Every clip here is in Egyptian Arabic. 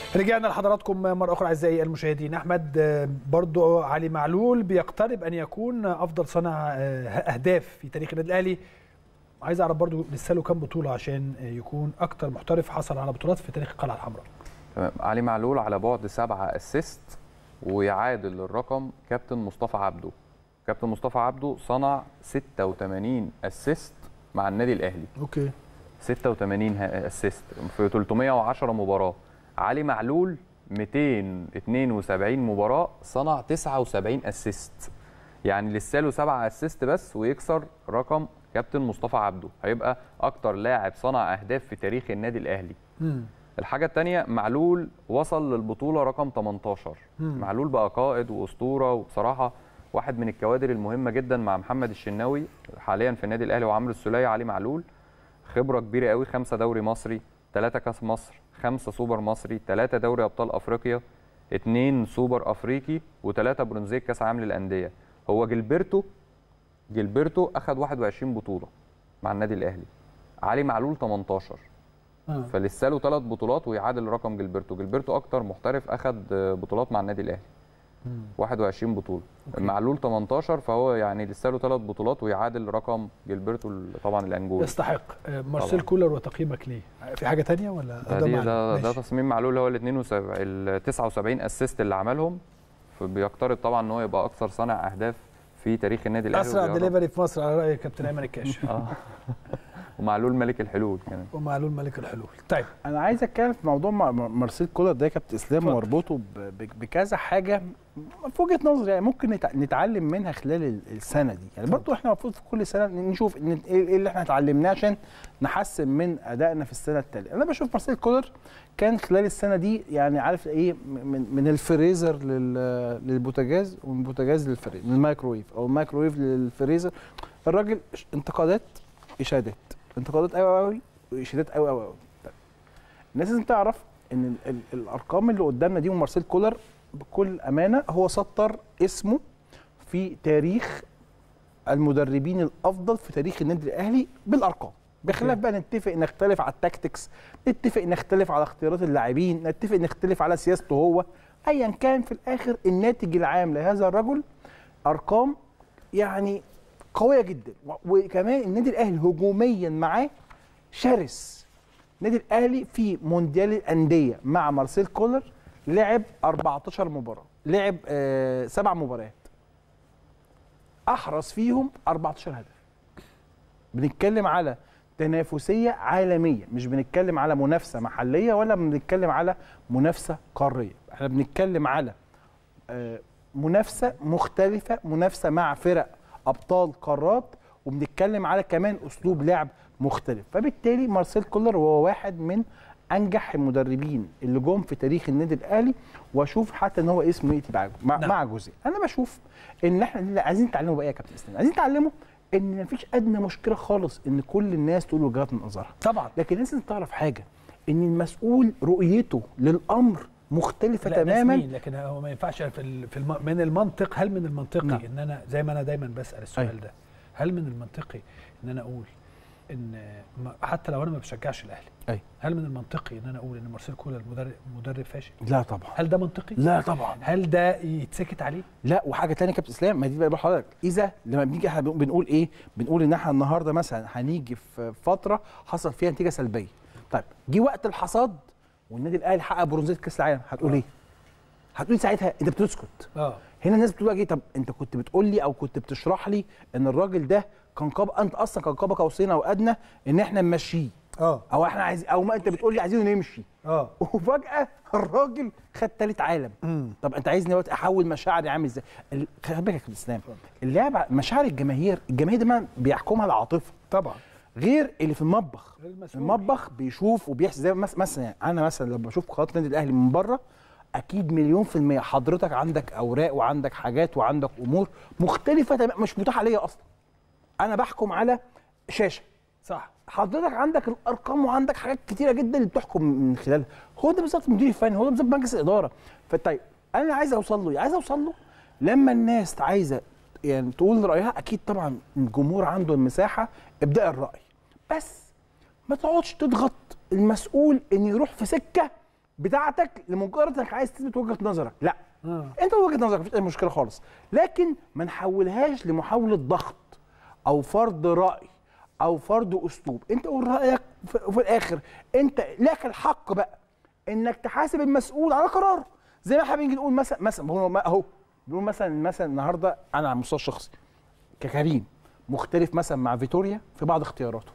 رجعنا لحضراتكم مرة أخرى أعزائي المشاهدين أحمد برضو علي معلول بيقترب أن يكون أفضل صانع أهداف في تاريخ النادي الأهلي عايز أعرف برضو لسه له كام بطولة عشان يكون أكتر محترف حصل على بطولات في تاريخ القلعة الحمراء تمام علي معلول على بعد سبعة اسيست ويعادل الرقم كابتن مصطفى عبده كابتن مصطفى عبده صنع 86 اسيست مع النادي الأهلي أوكي 86 اسيست في 310 مباراة علي معلول 272 مباراة صنع 79 اسيست يعني لسه له 7 اسيست بس ويكسر رقم كابتن مصطفى عبده هيبقى اكتر لاعب صنع اهداف في تاريخ النادي الاهلي مم. الحاجة الثانية معلول وصل للبطولة رقم 18 مم. معلول بقى قائد وأسطورة وبصراحة واحد من الكوادر المهمة جدا مع محمد الشناوي حاليا في النادي الأهلي وعمرو السولية علي معلول خبرة كبيرة قوي خمسة دوري مصري ثلاثة كاس مصر خمسة سوبر مصري ثلاثة دوري أبطال أفريقيا اثنين سوبر أفريقي وثلاثة برونزية كاس عالم للأندية هو جilberto جilberto أخد 21 بطولة مع النادي الأهلي علي معلول 18 آه. فلسه له ثلاث بطولات ويعادل رقم جilberto جilberto أكتر محترف أخد بطولات مع النادي الأهلي مم. 21 بطولة أوكي. معلول 18 فهو يعني لسه له ثلاث بطولات ويعادل رقم جilberto ال- طبعا الأنجولي يستحق آه، مارسيل طبعاً. كولر وتقييمك ليه؟ في حاجة تانية ولا ده, دي معلول؟ ده, ده ماشي. تصميم معلول هو ال 72 ال 79 اسيست اللي عملهم فبيقترب طبعا ان هو يبقى اكثر صانع اهداف في تاريخ النادي الاهلي أسرع وبيقرب- دليفري في مصر على رأي كابتن أيمن الكاش اه ومعلول ملك الحلول كمان ومعلول ملك الحلول طيب انا عايز اتكلم في موضوع مع- مع- مارسيل كولر ده يا كابتن اسلام اتفضل. واربطه ب- ب- بكذا حاجه في وجهه نظري يعني ممكن نتع- نتعلم منها خلال ال- السنه دي يعني برضو احنا المفروض في كل سنه نشوف إن ايه إيه اللي احنا اتعلمناه عشان نحسن من ادائنا في السنه التاليه انا بشوف مارسيل كولر كان خلال السنه دي يعني عارف ايه من من الفريزر لل- للبوتاجاز ومن البوتاجاز للفريزر من الميكرويف او الميكرويف للفريزر الراجل انتقادات اشادات انتقادات قوي قوي واشادات قوي قوي قوي الناس لازم تعرف ان ال ال الارقام اللي قدامنا دي ومارسيل كولر بكل امانه هو سطر اسمه في تاريخ المدربين الافضل في تاريخ النادي الاهلي بالارقام بخلاف بقى نتفق نختلف على التاكتكس نتفق نختلف على اختيارات اللاعبين نتفق نختلف على سياسته هو ايا كان في الاخر الناتج العام لهذا الرجل ارقام يعني قويه جدا و- وكمان النادي الاهلي هجوميا معاه شرس النادي الاهلي في مونديال الانديه مع مارسيل كولر لعب 14 مباراه لعب آه سبع مباريات احرز فيهم 14 هدف بنتكلم على تنافسيه عالميه مش بنتكلم على منافسه محليه ولا بنتكلم على منافسه قاريه احنا بنتكلم على آه، منافسه مختلفه منافسه مع فرق ابطال قارات وبنتكلم على كمان اسلوب لعب مختلف فبالتالي مارسيل كولر هو واحد من انجح المدربين اللي جم في تاريخ النادي الاهلي واشوف حتى ان هو اسمه ياتي مع مع, نعم. مع جوزيه انا بشوف ان احنا اللي عايزين نتعلمه بقى يا كابتن اسلام عايزين نتعلمه ان مفيش ادنى مشكله خالص ان كل الناس تقول وجهات نظرها طبعا لكن لازم تعرف حاجه ان المسؤول رؤيته للامر مختلفه لا ناس تماما مين لكن هو ما ينفعش في, ال- في الم... من المنطق هل من المنطقي نعم. ان انا زي ما انا دايما بسال السؤال أيوة. ده هل من المنطقي ان انا اقول ان ما- حتى لو انا ما بشجعش الاهلي أيوة. هل من المنطقي ان انا اقول ان مارسيل كولر مدرب مدرب فاشل لا طبعا هل ده منطقي لا طبعا هل ده يتسكت عليه لا وحاجه تانية يا كابتن اسلام ما دي بقى بقول لحضرتك اذا لما بنيجي احنا بنقول ايه بنقول ان احنا النهارده مثلا هنيجي في فتره حصل فيها نتيجه سلبيه طيب جه وقت الحصاد والنادي الاهلي حقق برونزيه كاس العالم هتقول ايه هتقول ساعتها انت بتسكت اه هنا الناس بتقول لك ايه طب انت كنت بتقول لي او كنت بتشرح لي ان الراجل ده كان قاب انت اصلا كان قاب قوسين او ادنى ان احنا نمشيه اه او احنا عايز او ما انت بتقول لي عايزينه نمشي اه وفجاه الراجل خد تالت عالم مم. طب انت عايزني دلوقتي احول مشاعري عامل ازاي ال- خلي بالك يا كابتن اسلام اللعب مشاعر الجماهير الجماهير دايما بيحكمها العاطفه طبعا غير اللي في المطبخ غير المسؤول. المطبخ بيشوف وبيحسب زي مس- مثلا يعني انا مثلا لما بشوف قناه النادي الاهلي من بره اكيد مليون في الميه حضرتك عندك اوراق وعندك حاجات وعندك امور مختلفه تمام مش متاحه ليا اصلا انا بحكم على شاشه صح حضرتك عندك الارقام وعندك حاجات كتيره جدا اللي بتحكم من خلالها هو ده بالظبط المدير الفني هو ده بالظبط مجلس الاداره فطيب انا عايز اوصل له إيه؟ عايز اوصل له لما الناس عايزه يعني تقول رايها اكيد طبعا الجمهور عنده المساحه ابداء الراي بس ما تقعدش تضغط المسؤول ان يروح في سكه بتاعتك لمجرد انك عايز تثبت وجهه نظرك لا آه. انت وجهه نظرك مفيش اي مشكله خالص لكن ما نحولهاش لمحاوله ضغط او فرض راي او فرض اسلوب انت قول رايك وفي وفي الاخر انت لك الحق بقى انك تحاسب المسؤول على قراره زي ما احنا بنيجي نقول مثلا مثلا هو ما- اهو بنقول مثلا مثلا النهارده انا على المستوى الشخصي ككريم مختلف مثلا مع فيتوريا في بعض اختياراته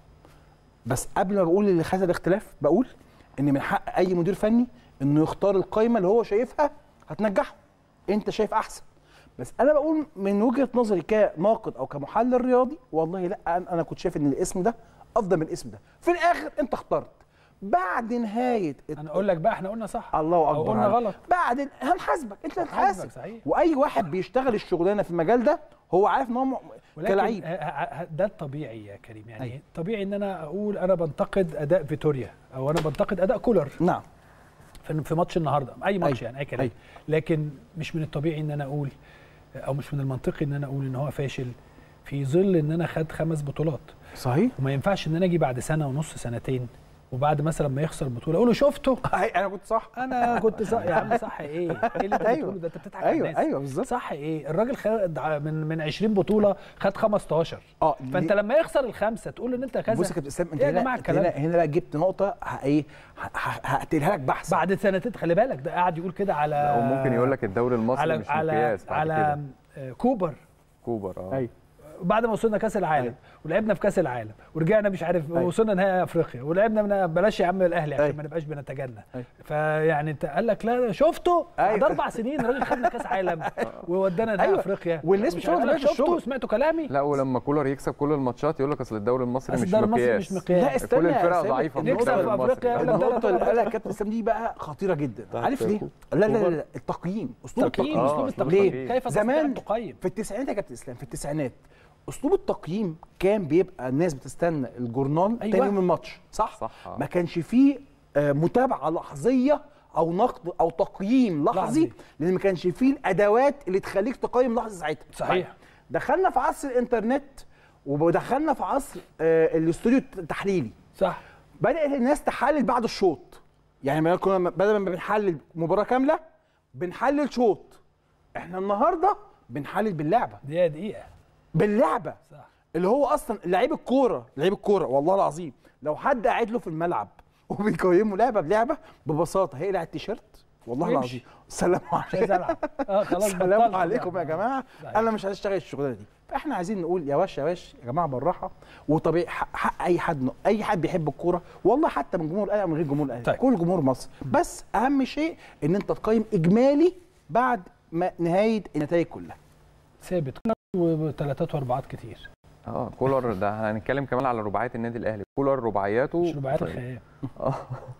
بس قبل ما بقول اللي خد الاختلاف بقول ان من حق اي مدير فني انه يختار القائمه اللي هو شايفها هتنجحه انت شايف احسن بس انا بقول من وجهه نظري كناقد او كمحلل رياضي والله لا انا أنا كنت شايف ان الاسم ده افضل من الاسم ده في الاخر انت اخترت بعد نهايه الت- انا اقول لك بقى احنا قلنا صح الله أو اكبر قلنا عليك. غلط بعد هنحاسبك انت هنحاسبك، هتحاسب صحيح. واي واحد بيشتغل الشغلانه في المجال ده هو عارف ان هو م- ولكن كلعيب ه- ه- ده الطبيعي يا كريم يعني أيوة. طبيعي ان انا اقول انا بنتقد اداء فيتوريا او انا بنتقد اداء كولر نعم في في ماتش النهارده اي ماتش أيوة. يعني اي كلام أيوة. لكن مش من الطبيعي ان انا اقول او مش من المنطقي ان انا اقول ان هو فاشل في ظل ان انا خد خمس بطولات صحيح وما ينفعش ان انا اجي بعد سنه ونص سنتين وبعد مثلا ما يخسر البطوله اقول له شفته انا كنت صح انا كنت صح يا عم صح ايه؟ ايه اللي انت أيوة. بتقوله ده انت بتضحك على ايوه الناس ايوه بالظبط صح ايه؟ الراجل خد ع- من من 20 بطوله خد 15 اه فانت لما يخسر الخمسه تقول ان انت كذا بص يا كابتن اسلام انت إيه يا هنا جماعه انت الكلام هنا, ده؟ هنا بقى جبت نقطه ه- ايه ه- ه- هقتلها لك بحث بعد سنتين خلي بالك ده قاعد يقول كده على وممكن يقول لك الدوري المصري على مش على مقياس بعد على كده آه، كوبر كوبر اه ايوه بعد ما وصلنا كاس العالم أيوة. ولعبنا في كاس العالم ورجعنا مش عارف أيوة. وصلنا نهائي افريقيا ولعبنا من بلاش يا عم الاهلي عشان أيوة. ما نبقاش بنتجنى أيوة. فيعني انت قال لك لا شفته أيوة. بعد اربع سنين الراجل خدنا كاس عالم وودانا نهائي أيوة. افريقيا والناس مش بتقعد قال لك تبارك شفته الشغل. سمعتوا كلامي لا ولما كولر يكسب كل الماتشات يقول لك اصل الدوري المصري أصل مش الدوري المصري مقياس مش مقياس. لا استنى كل يا الفرق سامي. ضعيفه من نكسب الدوري في المصري أفريقيا، أيوة. لا، لا، النقطه اللي لا. قالها كابتن اسلام دي بقى خطيره جدا بتاعت عارف ليه؟ كوبر. لا لا لا التقييم اسلوب تقييم آه، اسلوب أسلوب التقييم التقييم. كيف زمان تستطيع أن تقيم في التسعينات يا كابتن اسلام في التسعينات اسلوب التقييم كان بيبقى الناس بتستنى الجورنال أيوة. تاني يوم الماتش صح صح، آه. ما كانش فيه آه، متابعه لحظيه او نقد او تقييم لحظي لحظي. لان ما كانش فيه الادوات اللي تخليك تقيم لحظه ساعتها صحيح. طيب، دخلنا في عصر الانترنت ودخلنا في عصر آه، الاستوديو التحليلي صح بدات الناس تحلل بعد الشوط يعني ما كنا بدل ما بنحلل مباراه كامله بنحلل شوط احنا النهارده بنحلل باللعبه دقيقه دقيقه باللعبه صح اللي هو اصلا لعيب الكوره لعيب الكوره والله العظيم لو حد قاعد له في الملعب وبيقيمه لعبه بلعبه ببساطه هيقلع التيشيرت والله ويمشي. العظيم السلام مش عايز عليكم العب اه خلاص السلام بطلت عليكم لعب. يا جماعه صحيح. انا مش هشتغل الشغلانه دي فاحنا عايزين نقول يا باش يا باش يا جماعه بالراحه وطبيعي حق, حق اي حد اي حد بيحب الكوره والله حتى من جمهور الاهلي او من غير جمهور الاهلي طيب. كل جمهور مصر بس اهم شيء ان انت تقيم اجمالي بعد ما نهايه النتائج كلها ثابت وثلاثات واربعات كتير اه كولر ده هنتكلم كمان على رباعيات النادي الاهلي كولر رباعياته مش رباعيات الخيال اه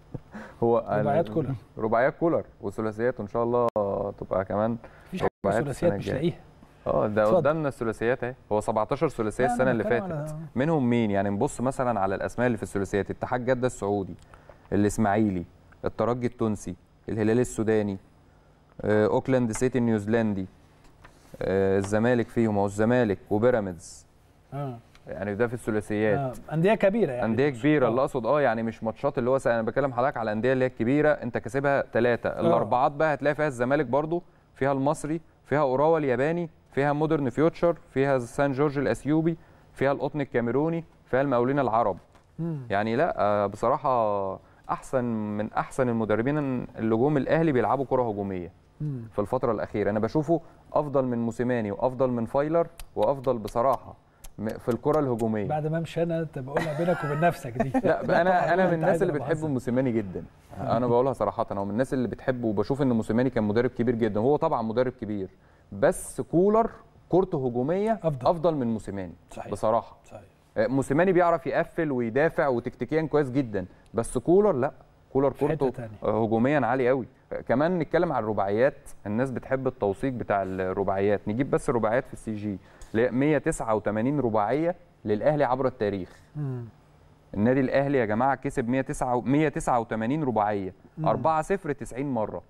هو رباعيات كولر. رباعيات كولر وثلاثيات وان شاء الله تبقى كمان مفيش حاجه رباعيات ثلاثيات السنة مش الجاية. لاقيها اه ده اتفضل. قدامنا الثلاثيات اهي هو 17 ثلاثيه لا، السنه أنا اللي بتكلم فاتت على- منهم مين يعني نبص مثلا على الاسماء اللي في الثلاثيات اتحاد جده السعودي الاسماعيلي الترجي التونسي الهلال السوداني آه، اوكلاند سيتي النيوزيلندي آه، الزمالك فيهم هو الزمالك وبيراميدز اه يعني ده في الثلاثيات آه. انديه كبيره يعني انديه كبيره آه. اللي اقصد اه يعني مش ماتشات اللي هو سا- انا بكلم حضرتك على الانديه اللي هي الكبيره انت كاسبها ثلاثه الاربعات بقى هتلاقي فيها الزمالك برضو فيها المصري فيها اوراوا الياباني فيها مودرن فيوتشر فيها سان جورج الاثيوبي فيها القطن الكاميروني فيها المقاولين العرب مم. يعني لا آه، بصراحه احسن من احسن المدربين اللي جم الاهلي بيلعبوا كره هجوميه مم. في الفتره الاخيره انا بشوفه افضل من موسيماني وافضل من فايلر وافضل بصراحه م- في الكره الهجوميه بعد ما امشي انا انت بقولها بينك وبين نفسك دي لا طبعاً انا انا أنت من الناس عايز اللي أبقى بتحب بهزر. موسيماني جدا انا بقولها صراحه انا من الناس اللي بتحبه وبشوف ان موسيماني كان مدرب كبير جدا هو طبعا مدرب كبير بس كولر كورته هجوميه أفضل. افضل من موسيماني صحيح. بصراحه صحيح آه، موسيماني بيعرف يقفل ويدافع وتكتيكيا كويس جدا بس كولر لا كولر في حتة كورته تانية. آه، هجوميا عالي قوي آه، كمان نتكلم على الرباعيات الناس بتحب التوثيق بتاع الرباعيات نجيب بس الرباعيات في السي جي اللي هي 189 رباعيه للاهلي عبر التاريخ مم. النادي الاهلي يا جماعه كسب 109 189 رباعيه 4 0 90 مره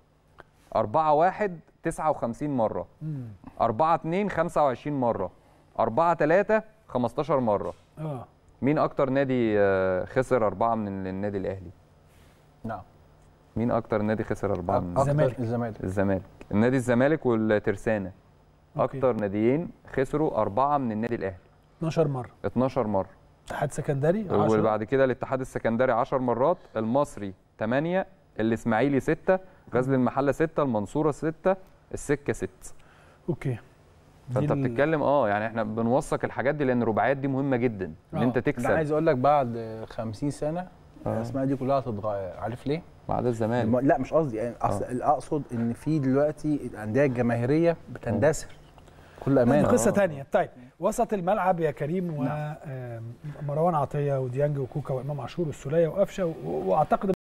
4 1 59 مره مم. 4 2 25 مره 4 3 15 مره اه مين اكتر نادي آه، خسر أربعة من النادي الاهلي نعم مين اكتر نادي خسر اربعه من أكتر الزمالك. الزمالك الزمالك النادي الزمالك والترسانه أوكي. اكتر ناديين خسروا اربعه من النادي الاهلي 12 مره 12 مره اتحاد سكندري 10 وبعد كده الاتحاد السكندري 10 مرات المصري 8 الاسماعيلي 6 غزل المحله 6 المنصوره 6 السكه 6 اوكي فانت دي ال- بتتكلم اه يعني احنا بنوثق الحاجات دي لان الرباعيات دي مهمه جدا ان آه. انت انا تكسب عايز اقول لك بعد 50 سنه آه. الاسماء دي كلها هتتغير عارف ليه؟ بعد الم... الزمالك لا مش قصدي يعني أصل اقصد ان في دلوقتي الانديه الجماهيريه بتندثر كل دي امانه قصه آه. تانية طيب وسط الملعب يا كريم نعم. ومروان عطيه وديانج وكوكا وامام عاشور والسوليه وقفشه و- واعتقد